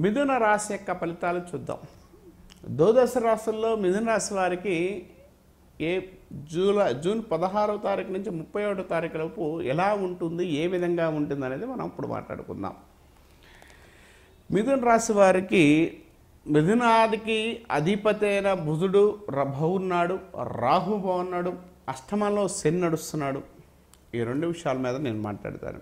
మిథున రాశి యొక్క ఫలితాలు చూద్దాం ద్వాదశ రాశుల్లో మిథున రాశి వారికి ఏ జూలై జూన్ పదహారవ తారీఖు నుంచి ముప్పై ఒకటో తారీఖు లోపు ఎలా ఉంటుంది ఏ విధంగా ఉంటుంది అనేది మనం ఇప్పుడు మాట్లాడుకుందాం మిథున రాశి వారికి మిథునాదికి అధిపతి అయిన బుధుడు ర- బాగున్నాడు రాహు బాగున్నాడు అష్టమంలో శని నడుస్తున్నాడు ఈ రెండు విషయాల మీద నేను మాట్లాడతాను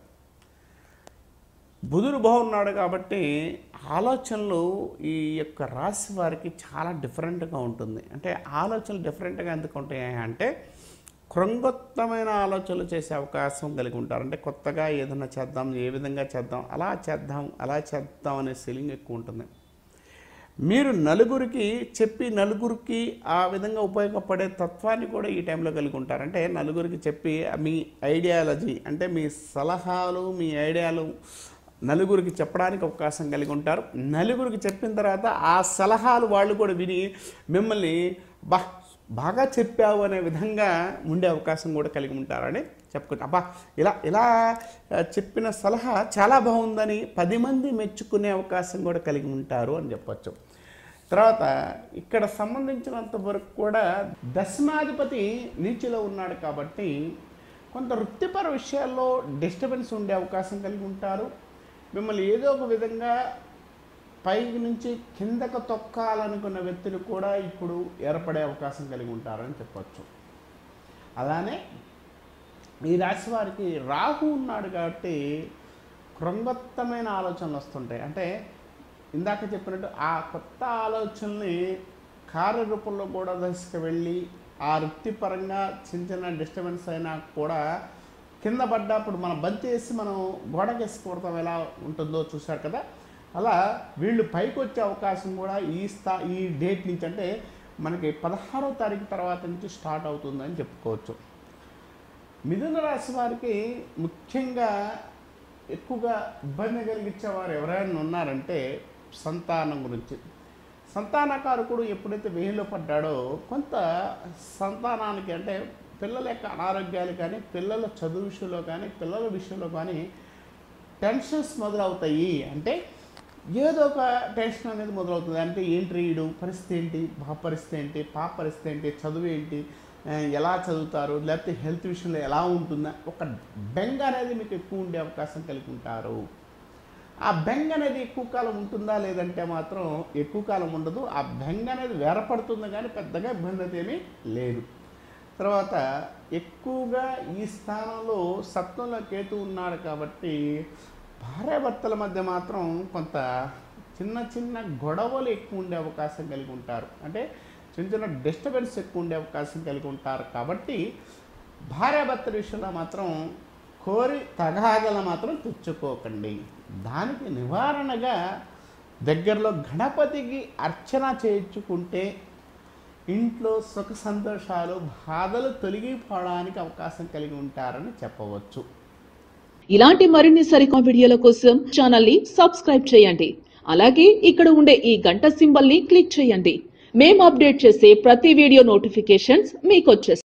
బుధుడు బాగున్నాడు కాబట్టి ఆలోచనలు ఈ యొక్క రాశి వారికి చాలా డిఫరెంట్గా ఉంటుంది అంటే ఆలోచనలు డిఫరెంట్గా ఎందుకు ఉంటాయి అంటే కృంగొత్తమైన ఆలోచనలు చేసే అవకాశం కలిగి ఉంటారు అంటే కొత్తగా ఏదైనా చేద్దాం ఏ విధంగా చేద్దాం అలా చేద్దాం అలా చేద్దాం అనే ఫీలింగ్ ఎక్కువ ఉంటుంది మీరు నలుగురికి చెప్పి నలుగురికి ఆ విధంగా ఉపయోగపడే తత్వాన్ని కూడా ఈ టైంలో కలిగి ఉంటారు అంటే నలుగురికి చెప్పి మీ ఐడియాలజీ అంటే మీ సలహాలు మీ ఐడియాలు నలుగురికి చెప్పడానికి అవకాశం కలిగి ఉంటారు నలుగురికి చెప్పిన తర్వాత ఆ సలహాలు వాళ్ళు కూడా విని మిమ్మల్ని బా బాగా చెప్పావు అనే విధంగా ఉండే అవకాశం కూడా కలిగి ఉంటారని చెప్పుకుంటా అబ్బా ఇలా ఇలా ఆ, చెప్పిన సలహా చాలా బాగుందని పది మంది మెచ్చుకునే అవకాశం కూడా కలిగి ఉంటారు అని చెప్పొచ్చు తర్వాత ఇక్కడ సంబంధించినంత వరకు కూడా దశమాధిపతి నీచిలో ఉన్నాడు కాబట్టి కొంత వృత్తిపర విషయాల్లో డిస్టర్బెన్స్ ఉండే అవకాశం కలిగి ఉంటారు మిమ్మల్ని ఏదో ఒక విధంగా పైకి నుంచి కిందకు తొక్కాలనుకున్న వ్యక్తులు కూడా ఇప్పుడు ఏర్పడే అవకాశం కలిగి ఉంటారని చెప్పొచ్చు అలానే ఈ రాశి వారికి రాహు ఉన్నాడు కాబట్టి కృంగత్తమైన ఆలోచనలు వస్తుంటాయి అంటే ఇందాక చెప్పినట్టు ఆ కొత్త ఆలోచనల్ని కార్యరూపంలో కూడా తీసుకువెళ్ళి ఆ వృత్తిపరంగా చిన్న చిన్న డిస్టర్బెన్స్ అయినా కూడా కింద పడ్డప్పుడు మనం బంతి వేసి మనం గోడకేసి కొడతాం ఎలా ఉంటుందో చూశారు కదా అలా వీళ్ళు పైకి వచ్చే అవకాశం కూడా ఈ స్థా ఈ డేట్ నుంచి అంటే మనకి పదహారో తారీఖు తర్వాత నుంచి స్టార్ట్ అవుతుందని చెప్పుకోవచ్చు మిథున రాశి వారికి ముఖ్యంగా ఎక్కువగా ఇబ్బంది కలిగించేవారు ఎవరైనా ఉన్నారంటే సంతానం గురించి సంతానకారకుడు ఎప్పుడైతే వేయిలో పడ్డాడో కొంత సంతానానికి అంటే పిల్లల యొక్క అనారోగ్యాలు కానీ పిల్లల చదువు విషయంలో కానీ పిల్లల విషయంలో కానీ టెన్షన్స్ మొదలవుతాయి అంటే ఏదో ఒక టెన్షన్ అనేది మొదలవుతుంది అంటే ఏంటి రీడు పరిస్థితి ఏంటి బాబు పరిస్థితి ఏంటి పాప పరిస్థితి ఏంటి చదువు ఏంటి ఆ, ఎలా చదువుతారు లేకపోతే హెల్త్ విషయంలో ఎలా ఉంటుందా ఒక బెంగ అనేది మీకు ఎక్కువ ఉండే అవకాశం కలిగి ఉంటారు ఆ బెంగ అనేది ఎక్కువ కాలం ఉంటుందా లేదంటే మాత్రం ఎక్కువ కాలం ఉండదు ఆ బెంగ అనేది వేరపడుతుంది కానీ పెద్దగా ఇబ్బంది అయితే ఏమీ లేదు తర్వాత ఎక్కువగా ఈ స్థానంలో సప్తంలో కేతు ఉన్నాడు కాబట్టి భార్యాభర్తల మధ్య మాత్రం కొంత చిన్న చిన్న గొడవలు ఎక్కువ ఉండే అవకాశం కలిగి ఉంటారు అంటే చిన్న చిన్న డిస్టర్బెన్స్ ఎక్కువ ఉండే అవకాశం కలిగి ఉంటారు కాబట్టి భార్యాభర్తల విషయంలో మాత్రం కోరి తగాదలు మాత్రం తెచ్చుకోకండి దానికి నివారణగా దగ్గరలో గణపతికి అర్చన చేయించుకుంటే ఇంట్లో సుఖ సంతోషాలు బాధలు తొలగిపోవడానికి అవకాశం కలిగి ఉంటారని చెప్పవచ్చు ఇలాంటి మరిన్ని సరికొత్త వీడియోల కోసం ఛానల్ ని సబ్స్క్రైబ్ చేయండి అలాగే ఇక్కడ ఉండే ఈ గంట సింబల్ ని క్లిక్ చేయండి మేము అప్డేట్ చేసే ప్రతి వీడియో నోటిఫికేషన్స్ మీకు వచ్చేస్తాయి